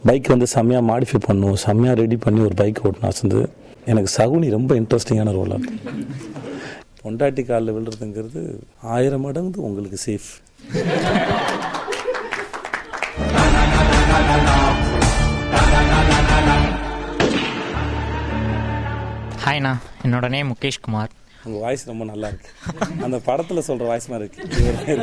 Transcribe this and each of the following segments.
Bike வந்து செம்மையாக modify பண்ணும் செம்மையாக ரெடி பண்ணி ஒரு பைக் ஓட்டணும் ஆசை இருந்தது எனக்கு சகுனி ரொம்ப இன்ட்ரெஸ்டிங்கான ரோலாக இருக்கு பொண்டாட்டி காலில் விழுறதுங்கிறது ஆயிரம் மடங்கு உங்களுக்கு சேஃப் ஹாய்ண்ணா என்னோட நேம் முகேஷ் குமார் உங்கள் வாய்ஸ் ரொம்ப நல்லா இருக்கு அந்த படத்தில் சொல்கிற வாய்ஸ் மாதிரி இருக்கு இவர் பேரு.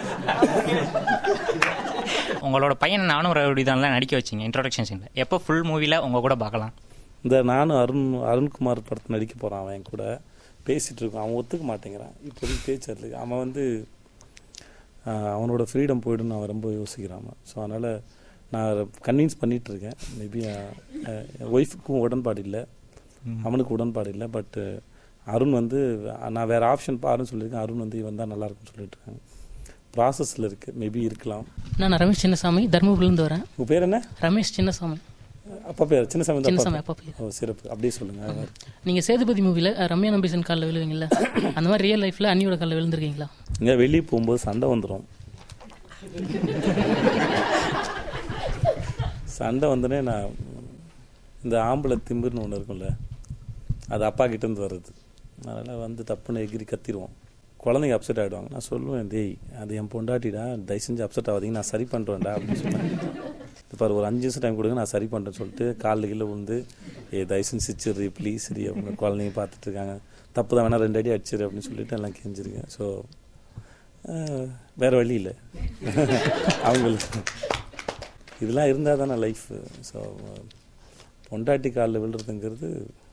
உங்களோட பையனை நானும் ரவுடி தான்லாம் நடிக்க வச்சிங்க இன்ட்ரோடக்ஷன் சீனில் எப்போ ஃபுல் மூவியில் உங்கள் கூட பார்க்கலாம் இந்த நானும் அருண் அருண்குமார் படத்தை நடிக்க போகிறான் அவன் என் கூட பேசிகிட்டு இருக்கோம் அவன் ஒத்துக்க மாட்டேங்கிறான் இப்போதைக்கு பேச்சு அவன் வந்து ஆஹ், அவனோட ஃப்ரீடம் போயிடுன்னு அவன் ரொம்ப யோசிக்கிறான் ஸோ அதனால் நான் கன்வின்ஸ் பண்ணிகிட்டு இருக்கேன் மேபி என் ஒய்ஃபுக்கும் உடன்பாடு இல்லை அவனுக்கு உடன்பாடு இல்லை பட் அருண் வந்து நான் வேறு ஆப்ஷன் பாருன்னு சொல்லியிருக்கேன் அருண் வந்து இவன் தான் நல்லா இருக்குன்னு சொல்லிட்டு இருக்காங்க ப்ராசஸில் இருக்குது மேபி இருக்கலாம் நான் ரமேஷ் சின்னசாமி தர்மபுரிலேருந்து வரேன் உங்கள் பேர் என்ன ரமேஷ் சின்னசாமி அப்பா பேர் சின்னசாமி தான் சின்னசாமி அப்பா அப்பா பேர் பேர். ஓ சிறப்பு அப்படியே சொல்லுங்கள் நீங்கள் சேதுபதி மூவியில் ரம்யா நம்பீசன் காலில் விழுவீங்கல்ல அந்த மாதிரி ரியல் லைஃப்பில் அண்ணியோட காலில் விழுந்திருக்கீங்களா இங்கே வெளியே போகும்போது சண்டை வந்துடும் சண்டை வந்தோடனே நான் இந்த ஆம்பளை திமிர்னு ஒன்று இருக்கும்ல அது அப்பா கிட்டேருந்து வர்றது அதனால் வந்து தப்புன்னு எகிரி கத்திடுவோம் குழந்தைங்க அப்செட் ஆகிடுவாங்க நான் சொல்லுவேன் டேய் அது என் பொண்டாட்டிடா தயவு செஞ்சு அப்செட் ஆகாதீங்க நான் சரி பண்ணுறேன்டா அப்படின்னு சொன்னேன் இப்போ ஒரு அஞ்சு நிமிஷம் டைம் கொடுங்க நான் சரி பண்ணுறேன்னு சொல்லிட்டு காலில் கீழே விழுந்து ஏ தயவு செஞ்சு சிரிச்சிடுறி ப்ளீஸ் சரி அப்படின்னு குழந்தைங்க பார்த்துட்டு இருக்காங்க தப்பு தான் வேணா ரெண்டு அடி அடிச்சிரு அப்படின்னு சொல்லிட்டு எல்லாம் கெஞ்சிருக்கேன் ஸோ வேறு வழி இல்லை அவங்களுக்கு இதெல்லாம் இருந்தால் தானே லைஃப் ஸோ பொண்டாட்டி காலில் விழுறதுங்கிறது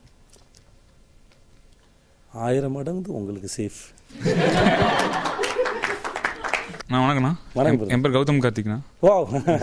ஆயிரம் மடங்கு உங்களுக்கு சேஃப் நான் வணக்கண்ணா வணக்கம் என்- என் பேர் கௌதம் கார்த்திக்ண்ணா ஓ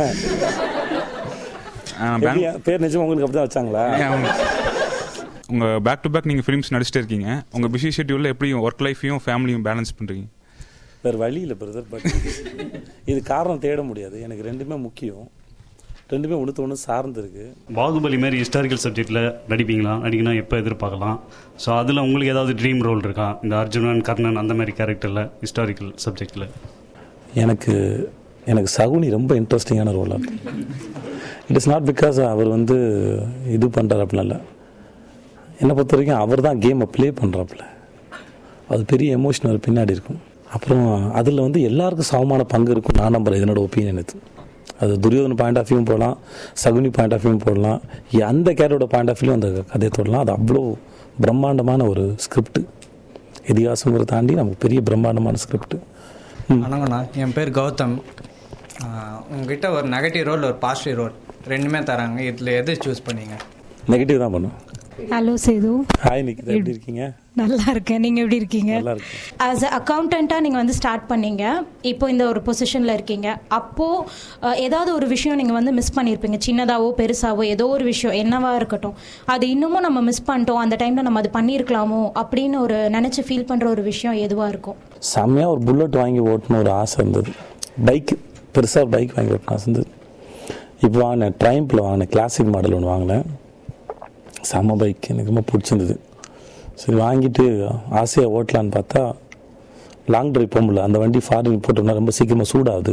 நான் பேங்க் எப்படி, பேர் நிஜம் உங்களுக்கு அப்படி தான் வச்சாங்களா உங்கள் பேக் டு பேக் நீங்கள் ஃபிலிம்ஸ் நடிச்சிட்டே இருக்கீங்க உங்கள் பிஸி ஷெட்யூலில் எப்படி ஒர்க் லைஃபையும் ஃபேமிலியும் பேலன்ஸ் பண்ணுறீங்க வேறு வழி இல்லை பிரதர் பட் இது காரணம் தேட முடியாது எனக்கு ரெண்டுமே முக்கியம் ரெண்டுமே ஒன்று ஒன்று சார்ந்து இருக்கு பாகுபலி மாதிரி ஹிஸ்டாரிக்கல் சப்ஜெக்டில் நடிப்பீங்களா நடிக்கணும் எப்போ எதிர்பார்க்கலாம் ஸோ அதில் உங்களுக்கு ஏதாவது ட்ரீம் ரோல் இருக்கா இந்த அர்ஜுனன் கர்ணன் அந்த மாதிரி கேரக்டரில் ஹிஸ்டாரிக்கல் சப்ஜெக்டில் எனக்கு எனக்கு சகுனி ரொம்ப இன்ட்ரெஸ்டிங்கான ரோலாக இருக்கு இட் இஸ் நாட் பிகாஸ் அவர் வந்து இது பண்ணுறாரு அப்படிலாம் இல்லை என்னை பொறுத்த வரைக்கும் அவர் தான் கேமை ப்ளே பண்ணுறாப்புல அது பெரிய எமோஷனல் பின்னாடி இருக்கும் அப்புறம் அதில் வந்து எல்லாருக்கும் சமமான பங்கு இருக்கும் நான் நம்புறேன் இதனோட ஒப்பீனியன் இது அது துரியோதன பாயிண்ட் ஆஃப் வியூவும் போடலாம் சகுனி பாயிண்ட் ஆஃப் வியூவும் போடலாம் அந்த கேரோட பாயிண்ட் ஆஃப் வியூ அந்த கதையை தொடலாம் அது அவ்வளோ பிரம்மாண்டமான ஒரு ஸ்கிரிப்ட் இதிகாசங்கிறத தாண்டி நமக்கு பெரிய பிரம்மாண்டமான ஸ்கிரிப்ட் வணக்கண்ணா என் பேர் கௌதம் ஆஹ் உங்ககிட்ட ஒரு நெகட்டிவ் ரோல் ஒரு பாசிட்டிவ் ரோல் ரெண்டுமே தராங்க இதில் எது சூஸ் பண்ணீங்க நெகட்டிவ் தான் பண்ணும் ஹலோ சேது ஹாய் நிக்கிதா எப்படி இருக்கீங்க நல்லா இருக்கேன் நீங்கள் எப்படி இருக்கீங்க நல்லா இருக்கு ஆஸ் அ அக்கௌண்டண்ட்டாக நீங்கள் வந்து ஸ்டார்ட் பண்ணீங்க இப்போ இந்த ஒரு பொசிஷனில் இருக்கீங்க அப்போது ஏதாவது ஒரு விஷயம் நீங்கள் வந்து மிஸ் பண்ணியிருப்பீங்க சின்னதாவோ பெருசாவோ ஏதோ ஒரு விஷயம் என்னவா இருக்கட்டும் அது இன்னமும் நம்ம மிஸ் பண்ணிட்டோம் அந்த டைமில் நம்ம அது பண்ணியிருக்கலாமோ அப்படின்னு ஒரு நினச்சி ஃபீல் பண்ணுற ஒரு விஷயம் எதுவாக இருக்கும் செம்மையாக ஒரு புல்லட் வாங்கி ஓட்டணும் ஒரு ஆசை இருந்தது பைக் பெருசாக ஒரு பைக் வாங்கி ஓட்டணும் ஆசை இருந்தது இப்போ வாங்கினேன் ட்ரைம்பில் வாங்கினேன் கிளாசிக் மாடல் ஒன்று வாங்கினேன் செம்ம பைக் எனக்கு ரொம்ப பிடிச்சிருந்தது சரி வாங்கிட்டு ஆசையாக ஓட்டலான்னு பார்த்தா லாங் டிரைவ் போக முடியல அந்த வண்டி ஃபாரின் போட்டோம்னா ரொம்ப சீக்கிரமாக சூடாகுது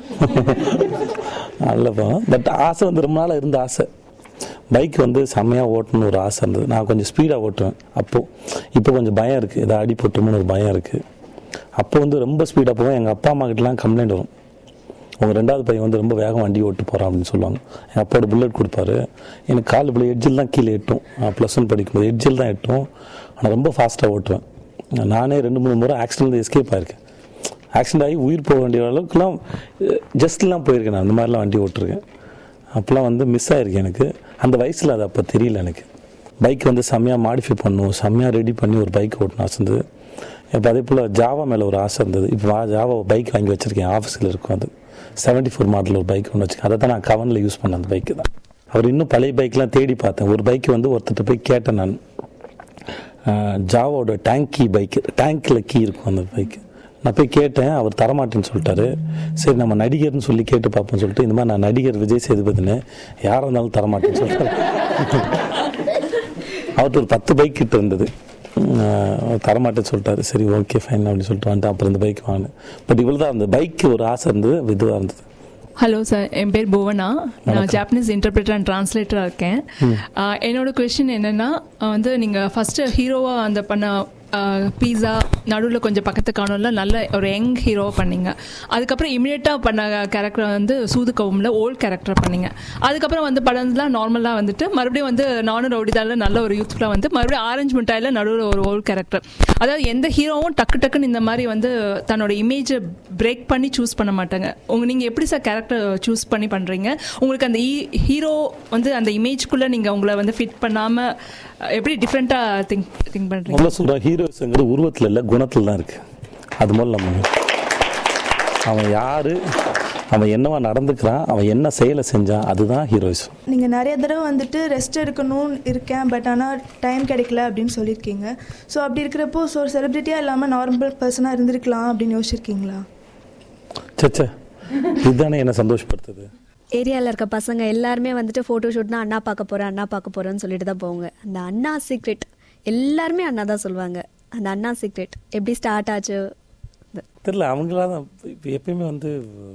நல்லப்பா பட் ஆசை வந்து ரொம்ப நாளாக இருந்த ஆசை பைக் வந்து செம்மையாக ஓட்டணும்னு ஒரு ஆசை இருந்தது நான் கொஞ்சம் ஸ்பீடாக ஓட்டுவேன் அப்போது இப்போ கொஞ்சம் பயம் இருக்குது ஏதாவது அடி போட்டோம்னு ஒரு பயம் இருக்குது அப்போ வந்து ரொம்ப ஸ்பீடாக போவேன் எங்கள் அப்பா அம்மா கிட்டலாம் கம்ப்ளைண்ட் வரும் உங்கள் ரெண்டாவது பையன் வந்து ரொம்ப வேகம் வண்டி ஓட்டு போகிறான் அப்படின்னு சொல்லுவாங்க எங்கள் அப்பாவோட புல்லட் கொடுப்பாரு எனக்கு கால் இப்படி எட்ஜில் தான் கீழே எட்டும் ப்ளஸ் ஒன் படிக்கும்போது எட்ஜில் தான் எட்டும் ஆனால் ரொம்ப ஃபாஸ்ட்டாக ஓட்டுவேன் நானே ரெண்டு மூணு முறை ஆக்சிடென்ட் எஸ்கேப் ஆயிருக்கேன் ஆக்சிடென்ட் ஆகி உயிர் போக வேண்டிய அளவுக்குலாம் ஜஸ்ட்லாம் போயிருக்கேன் நான் அந்த மாதிரிலாம் வண்டி ஓட்டிருக்கேன் அப்போலாம் வந்து மிஸ் ஆயிருக்கு எனக்கு அந்த வயசில் அது அப்போ தெரியல எனக்கு பைக் வந்து செம்மையாக மாடிஃபை பண்ணும் செம்மையாக ரெடி பண்ணி ஒரு பைக் ஓட்டணும் ஆசை இருந்தது இப்போ அதே போல் ஜாவா மேலே ஒரு ஆசை இருந்தது இப்போ வா ஜாவா பைக் வாங்கி வச்சுருக்கேன் ஆஃபீஸில் இருக்கும் அது செவன்ட்டி ஃபோர் மாடல் ஒரு பைக் ஒன்று வச்சுருக்கேன் அதை தான் நான் கவனில் யூஸ் பண்ணேன் அந்த பைக்கு தான் அவர் இன்னும் பழைய பைக்லாம் தேடி பார்த்தேன் ஒரு பைக் வந்து ஒருத்தர்கிட்ட போய் கேட்டேன் நான் ஆஹ், ஜாவாவோட டேங்கி பைக்கு டேங்க்கில் கீ இருக்கும் அந்த பைக்கு நான் போய் கேட்டேன் அவர் தரமாட்டேன்னு சொல்லிட்டாரு சரி நம்ம நடிகர்னு சொல்லி கேட்டு பார்ப்போம்னு சொல்லிட்டு இந்த மாதிரி நான் நடிகர் விஜய் சேதுபதினு யாராக இருந்தாலும் தரமாட்டேன்னு சொல்லிட்டாரு அவர்கிட்ட ஒரு பத்து பைக் கிட்ட இருந்தது ஆஹ், அவர் தரமாட்டேன்னு சொல்லிட்டாரு சரி ஓகே ஃபைன் அப்படின்னு சொல்லிட்டு வந்துட்டு அப்புறம் இந்த பைக் வாங்கினேன் பட் இவ்வளோ தான் அந்த பைக்கு ஒரு ஆசை இருந்தது இதுவாக இருந்தது ஹலோ சார் என் பேர் புவனா நான் ஜாப்பனீஸ் இன்டர்பிரேட்டர் அண்ட் டிரான்ஸ்லேட்டராக இருக்கேன் ஆஹ் என்னோட கொஷின் என்னென்னா வந்து நீங்கள் ஃபஸ்ட்டு ஹீரோவாக அந்த பண்ண பீஸா நடுவில் கொஞ்சம் பக்கத்து காணொல்ல நல்ல ஒரு யங் ஹீரோவாக பண்ணீங்க அதுக்கப்புறம் இமீடியட்டாக பண்ண கேரக்டர் வந்து சூது கவுமில் ஓல்ட் கேரக்டர் பண்ணீங்க அதுக்கப்புறம் வந்து படம்லாம் நார்மலாக வந்துட்டு மறுபடியும் வந்து நானும் ரவுடிதால நல்ல ஒரு யூத்ஃபுல்லாக வந்து மறுபடியும் ஆரஞ்ச் மிட்டாயில் நடுவில் ஒரு ஓல்ட் கேரக்டர் அதாவது எந்த ஹீரோவும் டக்கு டக்குன்னு இந்த மாதிரி வந்து தன்னோட இமேஜை பிரேக் பண்ணி சூஸ் பண்ண மாட்டாங்க உங்க நீங்கள் எப்படி சார் கேரக்டர் சூஸ் பண்ணி பண்ணுறீங்க உங்களுக்கு அந்த ஹீரோ வந்து அந்த இமேஜ்குள்ளே நீங்கள் உங்களை வந்து ஃபிட் பண்ணாமல் எப்படி டிஃப்ரெண்ட்டாக திங்க் திங்க் பண்ணுறீங்க முதல்ல சொல்கிறேன் ஹீரோஸுங்கிறது உருவத்தில் இல்லை குணத்தில் தான் இருக்குது அது முதல்ல நம்ம அவன் யார் அவன் என்னவா நடந்துக்கிறான் அவன் என்ன செயலை செஞ்சான் அதுதான் ஹீரோயிசம் நீங்கள் நிறைய தடவை வந்துட்டு ரெஸ்ட் எடுக்கணும்னு இருக்கேன் பட் ஆனால் டைம் கிடைக்கல அப்படின்னு சொல்லியிருக்கீங்க ஸோ அப்படி இருக்கிறப்போ ஸோ ஒரு செலிப்ரிட்டியாக இல்லாமல் நார்மல் பர்சனாக இருந்திருக்கலாம் அப்படின்னு யோசிச்சிருக்கீங்களா சச்சா இதுதானே என்ன சந்தோஷப்படுத்துது ஏரியாவில் இருக்க பசங்க எல்லாருமே வந்துட்டு ஃபோட்டோ ஷூட்னா அண்ணா பார்க்க போகிறேன் அண்ணா பார்க்க போகிறேன்னு சொல்லிட்டு தான் போவாங்க அந்த அண்ணா சீக்ரெட் எல்லாருமே அண்ணா தான் சொல்லுவாங்க அந்த அண்ணா சீக்ரெட் எப்படி ஸ்டார்ட் ஆச்சு தெரில அவங்களா தான் இப்போ எப்பயுமே வந்து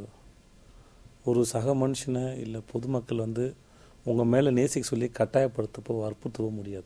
ஒரு சக மனுஷனை இல்லை பொதுமக்கள் வந்து உங்கள் மேலே நேசிக்க சொல்லி கட்டாயப்படுத்தப்போ வற்புறுத்தவோ முடியாது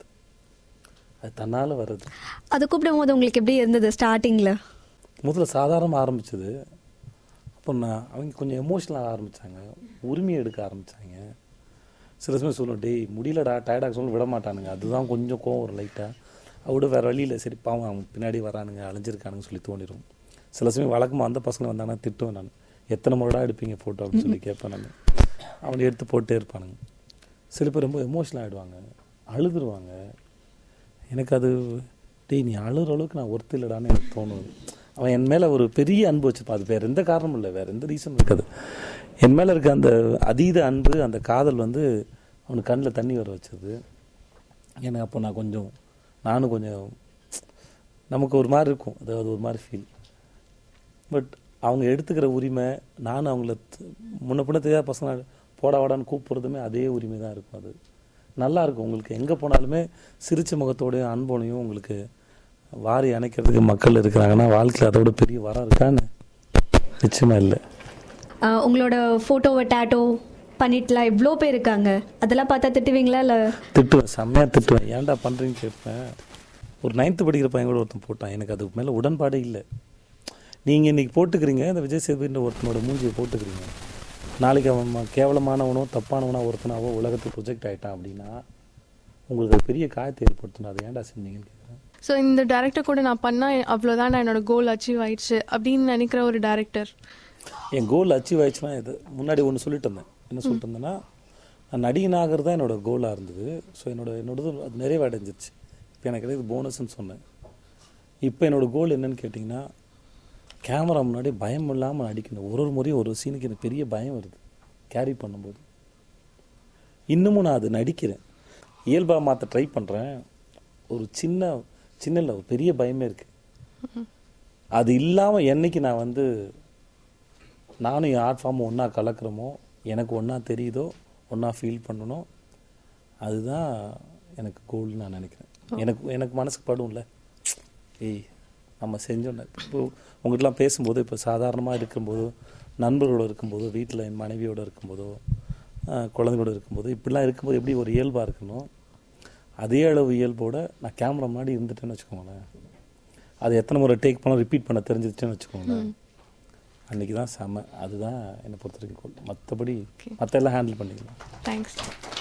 அது தன்னால் வர்றது அது கூப்பிடும் போது உங்களுக்கு எப்படி இருந்தது ஸ்டார்டிங்கில் முதல்ல சாதாரணமாக ஆரம்பிச்சது அப்போ நான் அவங்க கொஞ்சம் எமோஷனலாக ஆரம்பித்தாங்க உரிமையை எடுக்க ஆரம்பித்தாங்க சில சமயம் சொல்லுவோம் டேய் முடியலடா டயர்டாக சொல்லி விட மாட்டானுங்க அதுதான் கொஞ்சம் கோவம் ஒரு லைட்டாக அவட வேறு வழியில் சரி பாவம் அவங்க பின்னாடி வரானுங்க அலைஞ்சிருக்கானுங்க சொல்லி தோணிடும் சில சமயம் வழக்கமாக அந்த பசங்க வந்தாங்கன்னா திட்டுவேன் நான் எத்தனை முறைடா எடுப்பீங்க ஃபோட்டோ அப்படின்னு சொல்லி கேட்பேன் நான் அவனை எடுத்து போட்டே இருப்பானுங்க சில பேர் ரொம்ப எமோஷனல் ஆகிடுவாங்க அழுதுருவாங்க எனக்கு அது டேய் நீ அழுகிற அளவுக்கு நான் ஒருத்தர் இல்லடான்னு எனக்கு தோணுது அவன் என் மேலே ஒரு பெரிய அன்பு வச்சுருப்பான் அது வேறு எந்த காரணமும் இல்லை வேறு எந்த ரீசனும் இருக்காது என் மேலே இருக்க அந்த அதீத அன்பு அந்த காதல் வந்து அவனுக்கு கண்ணில் தண்ணி வர வச்சது எனக்கு அப்போ நான் கொஞ்சம் நானும் கொஞ்சம் நமக்கு ஒரு மாதிரி இருக்கும் அது அது ஒரு மாதிரி ஃபீல் பட் அவங்க எடுத்துக்கிற உரிமை நானும் அவங்கள த- முன்ன பின்ன தெரியாத பசங்க போடா வாடான்னு கூப்பிட்றதுமே அதே உரிமை தான் இருக்கும் அது நல்லா இருக்கும் உங்களுக்கு எங்கே போனாலுமே சிரிச்ச முகத்தோடையும் அன்போடையும் உங்களுக்கு வாரி அணைக்கிறதுக்கு மக்கள் இருக்கிறாங்கன்னா வாழ்க்கையில் அதோட பெரிய வரம் இருக்கான்னு நிச்சயமாக இல்லை உங்களோட ஃபோட்டோவை டேட்டோ பண்ணிட்டுலாம் இவ்வளோ பேர் இருக்காங்க அதெல்லாம் பார்த்தா திட்டுவீங்களா இல்லை திட்டுவேன் செம்மையாக திட்டுவேன் ஏன்டா பண்ணுறீங்கன்னு கேட்பேன் ஒரு நைன்த்து படிக்கிற பையன் கூட ஒருத்தன் போட்டான் எனக்கு அதுக்கு மேலே உடன்பாடே இல்லை நீங்கள் இன்றைக்கி போட்டுக்கிறீங்க இந்த விஜய் சேதுபதின்ற ஒருத்தனோட மூஞ்சியை போட்டுக்கிறீங்க நாளைக்கு அவன் ம- கேவலமானவனோ தப்பானவனோ ஒருத்தனாவோ உலகத்துக்கு ப்ரொஜெக்ட் ஆகிட்டான் அப்படின்னா உங்களுக்கு அது பெரிய காயத்தை ஏற்படுத்தணும் அதை ஏன்டா செஞ்சீங்கன்னு கேட்குறேன் ஸோ இந்த டேரக்டர் கூட நான் பண்ணால் அவ்வளோதான் நான் என்னோட கோல் அச்சீவ் ஆயிடுச்சு அப்படின்னு நினைக்கிற ஒரு டேரக்டர் என் கோல் அச்சீவ் ஆயிடுச்சுன்னா இது முன்னாடி ஒன்று சொல்லிட்டு இருந்தேன் என்ன சொல்லிட்டு இருந்தேன்னா நான் நடிகன் ஆகிறது தான் என்னோட கோலாக இருந்தது ஸோ என்னோட என்னோடது அது நிறைவடைஞ்சிருச்சு இப்போ எனக்கு கிடையாது போனஸ்ன்னு சொன்னேன் இப்போ என்னோட கோல் என்னன்னு கேட்டிங்கன்னா கேமரா முன்னாடி பயம் இல்லாமல் நடிக்கணும் ஒரு ஒரு முறையும் ஒரு சீனுக்கு எனக்கு பெரிய பயம் வருது கேரி பண்ணும்போது இன்னமும் நான் அது நடிக்கிறேன் இயல்பாக மாற்ற ட்ரை பண்ணுறேன் ஒரு சின்ன சின்ன இல்லை ஒரு பெரிய பயமே இருக்குது அது இல்லாமல் என்னைக்கு நான் வந்து நானும் என் ஆர்ட் ஃபார்ம் ஒன்றா கலக்கிறோமோ எனக்கு ஒன்றா தெரியுதோ ஒன்றா ஃபீல் பண்ணணும் அதுதான் எனக்கு கோல்னு நான் நினைக்கிறேன் எனக்கு எனக்கு மனசுக்கு படும்ல ஏய் நம்ம செஞ்சோம் இப்போ உங்கள்கிட்டலாம் பேசும்போது இப்போ சாதாரணமாக இருக்கும்போது நண்பர்களோட இருக்கும்போதோ வீட்டில் என் மனைவியோட இருக்கும்போதோ ஆஹ், குழந்தைகளோட இருக்கும்போது இப்படிலாம் இருக்கும்போது எப்படி ஒரு இயல்பாக இருக்கணும் அதே அளவு இயல்போட நான் கேமரா முன்னாடி இருந்துட்டேன்னு வச்சுக்கோங்களேன் அது எத்தனை முறை டேக் பண்ண ரிப்பீட் பண்ண தெரிஞ்சிருச்சுன்னு வச்சுக்கோங்களேன் அன்றைக்கி தான் செம அதுதான் என்னை பொறுத்த வரைக்கும் கோல் மற்றபடி மற்ற எல்லாம் ஹேண்டில் பண்ணிக்கலாம் தேங்க்ஸ்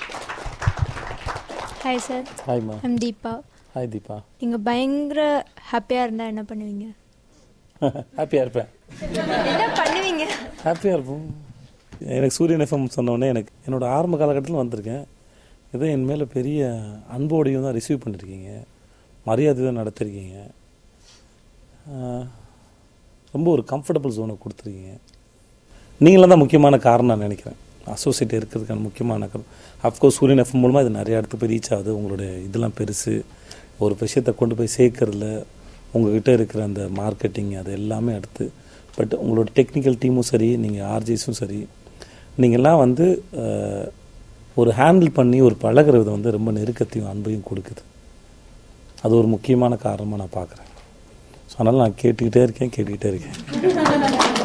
ஹாய் சார் ஹாய்மா ஐம் தீபா ஹாய் தீபா நீங்கள் பயங்கர ஹாப்பியாக இருந்தால் என்ன பண்ணுவீங்க ஹாப்பியாக இருப்பேன் என்ன பண்ணுவீங்க ஹாப்பியாக இருப்போம் எனக்கு சூரியன் எஃப்எம் சொன்னோடனே எனக்கு என்னோட ஆரம்ப காலகட்டத்தில் வந்திருக்கேன் ஏதோ என் மேலே பெரிய அன்போடையும் தான் ரிசீவ் பண்ணியிருக்கீங்க மரியாதை தான் நடத்திருக்கீங்க ஆஹ், ரொம்ப ஒரு கம்ஃபர்டபுள் ஜோனை கொடுத்துருக்கீங்க நீங்களும் தான் முக்கியமான காரணம் நான் நினைக்கிறேன் அசோசியேட் இருக்கிறதுக்கான முக்கியமான காரணம் அஃப்கோர்ஸ் சூரியன் எஃப்எம் மூலமாக இது நிறைய இடத்துக்கு போய் ரீச் ஆகுது உங்களுடைய இதெல்லாம் பெருசு ஒரு விஷயத்தை கொண்டு போய் சேர்க்கறதுல உங்ககிட்ட இருக்கிற அந்த மார்க்கெட்டிங் அது எல்லாமே அடுத்து பட் உங்களோட டெக்னிக்கல் டீமும் சரி நீங்கள் ஆர்ஜிஸும் சரி நீங்கள்லாம் வந்து அஹ், ஒரு ஹேண்டில் பண்ணி ஒரு பழகுற விதம் வந்து ரொம்ப நெருக்கத்தையும் அன்பையும் கொடுக்குது அது ஒரு முக்கியமான காரணமாக நான் பார்க்குறேன் ஸோ அதனால் நான் கேட்டுக்கிட்டே இருக்கேன் கேட்டுக்கிட்டே இருக்கேன்